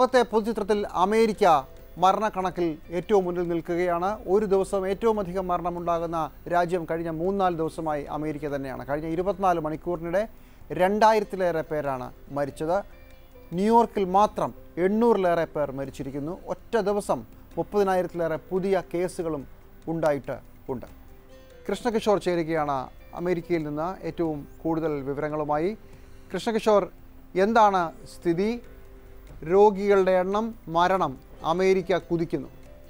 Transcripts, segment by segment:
ലോകത്തെ പൊതുചിത്രത്തിൽ അമേരിക്ക മരണക്കണക്കിൽ ഏറ്റവും മുന്നിൽ നിൽക്കുകയാണ് ഒരു ദിവസം ഏറ്റവും അധികം മരണമുണ്ടാകുന്ന രാജ്യം കഴിഞ്ഞ മൂന്നാല് ദിവസമായി അമേരിക്ക തന്നെയാണ് കഴിഞ്ഞ ഇരുപത്തിനാല് മണിക്കൂറിനിടെ രണ്ടായിരത്തിലേറെ പേരാണ് മരിച്ചത് ന്യൂയോർക്കിൽ മാത്രം എണ്ണൂറിലേറെ പേർ മരിച്ചിരിക്കുന്നു ഒറ്റ ദിവസം മുപ്പതിനായിരത്തിലേറെ പുതിയ കേസുകളും ഉണ്ടായിട്ട് ഉണ്ട് കൃഷ്ണകിഷോർ ചേരുകയാണ് അമേരിക്കയിൽ നിന്ന് ഏറ്റവും കൂടുതൽ വിവരങ്ങളുമായി കൃഷ്ണകിഷോർ എന്താണ് സ്ഥിതി രോഗികളുടെ എണ്ണം മരണം അമേരിക്ക കുതിക്കുന്നു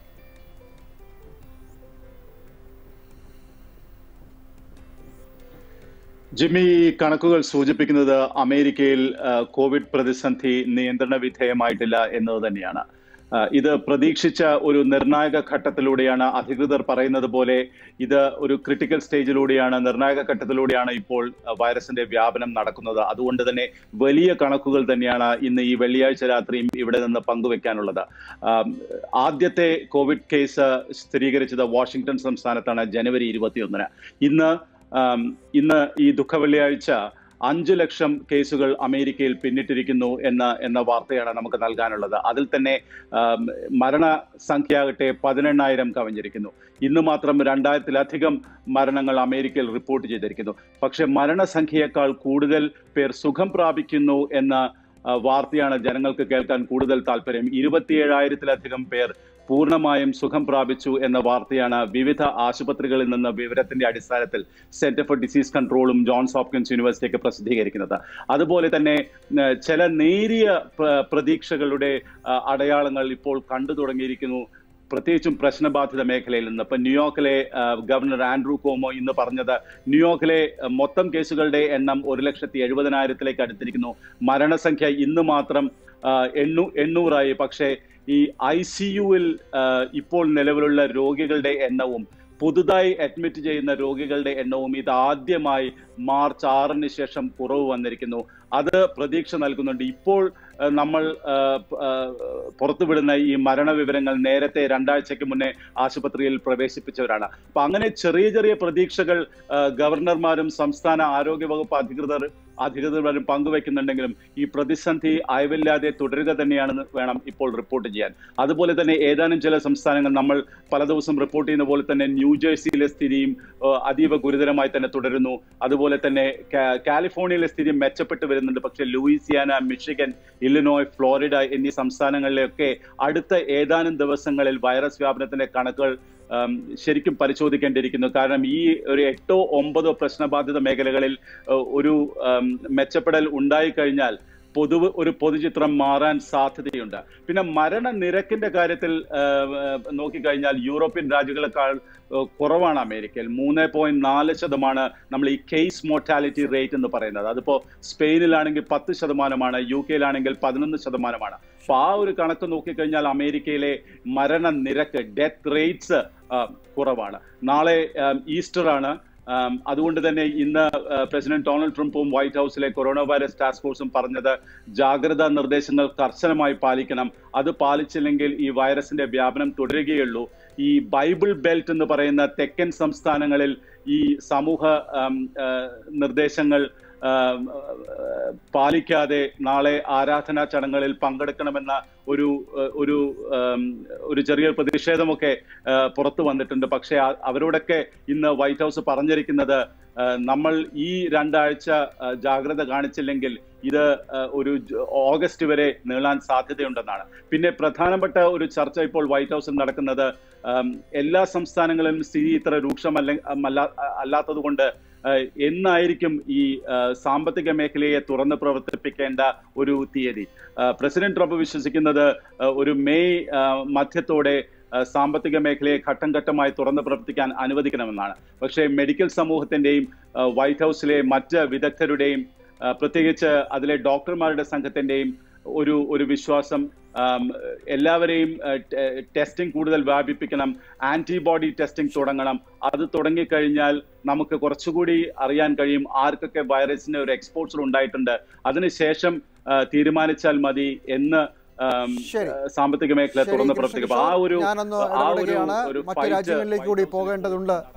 ജിമ്മി ഈ കണക്കുകൾ സൂചിപ്പിക്കുന്നത് അമേരിക്കയിൽ ആ, കോവിഡ് പ്രതിസന്ധി നിയന്ത്രണ വിധേയമായിട്ടില്ല എന്നത് തന്നെയാണ് ആ, ഇത് പ്രതീക്ഷിച്ച ഒരു നിർണായക ഘട്ടത്തിലൂടെയാണ് അധികൃതർ പറയുന്നത് പോലെ ഇത് ഒരു ക്രിട്ടിക്കൽ സ്റ്റേജിലൂടെയാണ് നിർണായക ഘട്ടത്തിലൂടെയാണ് ഇപ്പോൾ ആ, വൈറസിന്റെ വ്യാപനം നടക്കുന്നത് അതുകൊണ്ട് തന്നെ വലിയ കണക്കുകൾ തന്നെയാണ് ഇന്ന് ഈ വെള്ളിയാഴ്ച രാത്രിയും ഇവിടെ നിന്ന് പങ്കുവെക്കാനുള്ളത് ആം, ആദ്യത്തെ കോവിഡ് കേസ് സ്ഥിരീകരിച്ചത് വാഷിംഗ്ടൺ സംസ്ഥാനത്താണ് ജനുവരി ഇരുപത്തിയൊന്നിന് ഇന്ന് ആം, ഇന്ന് ഈ ദുഃഖവെള്ളിയാഴ്ച അഞ്ചു ലക്ഷം കേസുകൾ അമേരിക്കയിൽ പിന്നിട്ടിരിക്കുന്നു എന്ന എന്ന വാർത്തയാണ് നമുക്ക് നൽകാനുള്ളത് അതിൽ തന്നെ ആം, മരണസംഖ്യയാകട്ടെ പതിനെണ്ണായിരം കവിഞ്ഞിരിക്കുന്നു ഇന്ന് മാത്രം രണ്ടായിരത്തിലധികം മരണങ്ങൾ അമേരിക്കയിൽ റിപ്പോർട്ട് ചെയ്തിരിക്കുന്നു പക്ഷെ മരണസംഖ്യയേക്കാൾ കൂടുതൽ പേർ സുഖം പ്രാപിക്കുന്നു എന്ന ആ, വാർത്തയാണ് ജനങ്ങൾക്ക് കേൾക്കാൻ കൂടുതൽ താല്പര്യം ഇരുപത്തിയേഴായിരത്തിലധികം പേർ പൂർണ്ണമായും സുഖം പ്രാപിച്ചു എന്ന വാർത്തയാണ് വിവിധ ആശുപത്രികളിൽ നിന്ന് വിവരത്തിന്റെ അടിസ്ഥാനത്തിൽ സെന്റർ ഫോർ ഡിസീസ് കൺട്രോളും ജോൺസ് ഹോപ്കിൻസ് യൂണിവേഴ്സിറ്റിയൊക്കെ പ്രസിദ്ധീകരിക്കുന്നത് അതുപോലെ തന്നെ ആ, ചില നേരിയ പ്ര- പ്രതീക്ഷകളുടെ ആ, അടയാളങ്ങൾ ഇപ്പോൾ കണ്ടു തുടങ്ങിയിരിക്കുന്നു പ്രത്യേകിച്ചും പ്രശ്നബാധിത മേഖലയിൽ നിന്ന് ഇപ്പൊ ന്യൂയോർക്കിലെ ആ, ഗവർണർ ആൻഡ്രൂ കോമോ ഇന്ന് പറഞ്ഞത് ന്യൂയോർക്കിലെ ആ, മൊത്തം കേസുകളുടെ എണ്ണം ഒരു ലക്ഷത്തി എഴുപതിനായിരത്തിലേക്ക് അടുത്തിരിക്കുന്നു മരണസംഖ്യ ഇന്ന് മാത്രം ആ, എണ്ണൂ എണ്ണൂറായി പക്ഷേ ഈ ഐ സി യുവിൽ ഇപ്പോൾ നിലവിലുള്ള രോഗികളുടെ എണ്ണവും പുതുതായി അഡ്മിറ്റ് ചെയ്യുന്ന രോഗികളുടെ എണ്ണവും ഇത് ആദ്യമായി മാർച്ച് ആറിന് ശേഷം കുറവ് വന്നിരിക്കുന്നു അത് പ്രതീക്ഷ നൽകുന്നുണ്ട് ഇപ്പോൾ ആ, നമ്മൾ ആ, ആ, പുറത്തുവിടുന്ന ഈ മരണവിവരങ്ങൾ നേരത്തെ രണ്ടാഴ്ചയ്ക്ക് മുന്നേ ആശുപത്രിയിൽ പ്രവേശിപ്പിച്ചവരാണ് അപ്പൊ അങ്ങനെ ചെറിയ ചെറിയ പ്രതീക്ഷകൾ ആ, ഗവർണർമാരും സംസ്ഥാന ആരോഗ്യ വകുപ്പ് അധികൃതർ അധികൃതരും പങ്കുവെക്കുന്നുണ്ടെങ്കിലും ഈ പ്രതിസന്ധി അയവില്ലാതെ തുടരുക തന്നെയാണെന്ന് വേണം ഇപ്പോൾ റിപ്പോർട്ട് ചെയ്യാൻ അതുപോലെ തന്നെ ഏതാനും ചില സംസ്ഥാനങ്ങൾ നമ്മൾ പല ദിവസം റിപ്പോർട്ട് ചെയ്യുന്ന പോലെ തന്നെ ന്യൂജേഴ്സിയിലെ സ്ഥിതിയും ആ, അതീവ ഗുരുതരമായി തന്നെ തുടരുന്നു അതുപോലെ തന്നെ കാ- കാലിഫോർണിയയിലെ സ്ഥിതി മെച്ചപ്പെട്ട് വരുന്നുണ്ട് പക്ഷേ ലൂയിസിയാന മിഷിഗൻ ഇല്ലിനോയ് ഫ്ലോറിഡ എന്നീ സംസ്ഥാനങ്ങളിലൊക്കെ അടുത്ത ഏതാനും ദിവസങ്ങളിൽ വൈറസ് വ്യാപനത്തിന്റെ കണക്കുകൾ ആം, ശരിക്കും പരിശോധിക്കേണ്ടിയിരിക്കുന്നു കാരണം ഈ ഒരു എട്ടോ ഒമ്പതോ പ്രശ്നബാധിത മേഖലകളിൽ ഏഹ്, ഒരു ആം, മെച്ചപ്പെടൽ ഉണ്ടായിക്കഴിഞ്ഞാൽ പൊതുവ് ഒരു പൊതുചിത്രം മാറാൻ സാധ്യതയുണ്ട് പിന്നെ മരണനിരക്കിന്റെ കാര്യത്തിൽ ഏഹ്, ഏഹ്, നോക്കിക്കഴിഞ്ഞാൽ യൂറോപ്യൻ രാജ്യങ്ങളെക്കാൾ ഏഹ്, കുറവാണ് അമേരിക്കയിൽ മൂന്ന് പോയിന്റ് നാല് ശതമാനം നമ്മൾ ഈ കേസ് മോർട്ടാലിറ്റി റേറ്റ് എന്ന് പറയുന്നത് അതിപ്പോ സ്പെയിനിലാണെങ്കിൽ പത്ത് ശതമാനമാണ് യു കെയിലാണെങ്കിൽ പതിനൊന്ന് ശതമാനമാണ് അപ്പൊ ആ ഒരു കണക്ക് നോക്കിക്കഴിഞ്ഞാൽ അമേരിക്കയിലെ മരണനിരക്ക് ഡെത്ത് റേറ്റ്സ് കുറവാണ് നാളെ ആം, ഈസ്റ്റർ ആണ് ആം, അതുകൊണ്ട് തന്നെ ഇന്ന് ആ, പ്രസിഡന്റ് ഡൊണാൾഡ് ട്രംപും വൈറ്റ് ഹൗസിലെ കൊറോണ വൈറസ് ടാസ്ക് ഫോഴ്സും പറഞ്ഞത് ജാഗ്രതാ നിർദ്ദേശങ്ങൾ കർശനമായി പാലിക്കണം അത് പാലിച്ചില്ലെങ്കിൽ ഈ വൈറസിന്റെ വ്യാപനം തുടരുകയുള്ളൂ ഈ ബൈബിൾ ബെൽറ്റ് എന്ന് പറയുന്ന തെക്കൻ സംസ്ഥാനങ്ങളിൽ ഈ സമൂഹ ആം, ആ, നിർദ്ദേശങ്ങൾ ആം, ആ, പാലിക്കാതെ നാളെ ആരാധനാ ചടങ്ങുകളിൽ പങ്കെടുക്കണമെന്ന ഒരു ആ, ഒരു ആം, ഒരു ചെറിയ പ്രതിഷേധമൊക്കെ ആ, പുറത്തു വന്നിട്ടുണ്ട് പക്ഷേ ആ- അവരോടൊക്കെ ഇന്ന് വൈറ്റ് ഹൗസ് പറഞ്ഞിരിക്കുന്നത് ആ, നമ്മൾ ഈ രണ്ടാഴ്ച ആ, ജാഗ്രത കാണിച്ചില്ലെങ്കിൽ ഇത് ആ, ഒരു ജ- ഓഗസ്റ്റ് വരെ നീളാൻ സാധ്യതയുണ്ടെന്നാണ് പിന്നെ പ്രധാനപ്പെട്ട ഒരു ചർച്ച ഇപ്പോൾ വൈറ്റ് ഹൗസിൽ നടക്കുന്നത് ആം, എല്ലാ സംസ്ഥാനങ്ങളിലും സ്ഥിതി ഇത്ര രൂക്ഷമല്ല അല്ല- അല്ലാത്തത് കൊണ്ട് ആഹ് എന്നായിരിക്കും ഈ ആഹ് സാമ്പത്തിക മേഖലയെ തുറന്ന് പ്രവർത്തിപ്പിക്കേണ്ട ഒരു തീയതി ആഹ് പ്രസിഡന്റ് ട്രംപ് വിശ്വസിക്കുന്നത് ആഹ് ഒരു മെയ് ആഹ് മധ്യത്തോടെ ആഹ് സാമ്പത്തിക മേഖലയെ ഘട്ടം ഘട്ടമായി തുറന്ന് പ്രവർത്തിക്കാൻ അനുവദിക്കണമെന്നാണ് പക്ഷേ മെഡിക്കൽ സമൂഹത്തിന്റെയും ആഹ് വൈറ്റ് ഹൗസിലെ മറ്റ് വിദഗ്ധരുടെയും ആഹ് പ്രത്യേകിച്ച് അതിലെ ഡോക്ടർമാരുടെ സംഘത്തിന്റെയും ഒരു ഒരു വിശ്വാസം ആം, എല്ലാവരെയും ടെസ്റ്റിംഗ് കൂടുതൽ വ്യാപിപ്പിക്കണം ആന്റിബോഡി ടെസ്റ്റിംഗ് തുടങ്ങണം അത് തുടങ്ങിക്കഴിഞ്ഞാൽ നമുക്ക് കുറച്ചുകൂടി അറിയാൻ കഴിയും ആർക്കൊക്കെ വൈറസിന്റെ ഒരു എക്സ്പോർട്സർ ഉണ്ടായിട്ടുണ്ട് അതിനുശേഷം ആ, തീരുമാനിച്ചാൽ മതി എന്ന് ആം, ശരി. ആ, സാമ്പത്തിക മേഖല ശരി, തുറന്ന് കൃഷ്ണ പ്രവർത്തിക്കും അപ്പൊ ആ കിഷോർ, ഒരു ഞാനൊന്ന് ആ ഒരു ഇടപെടുകയാണ് ഒരു മറ്റു fight രാജ്യങ്ങളിലേക്ക് White കൂടി House ൽ പോകേണ്ടതുണ്ട്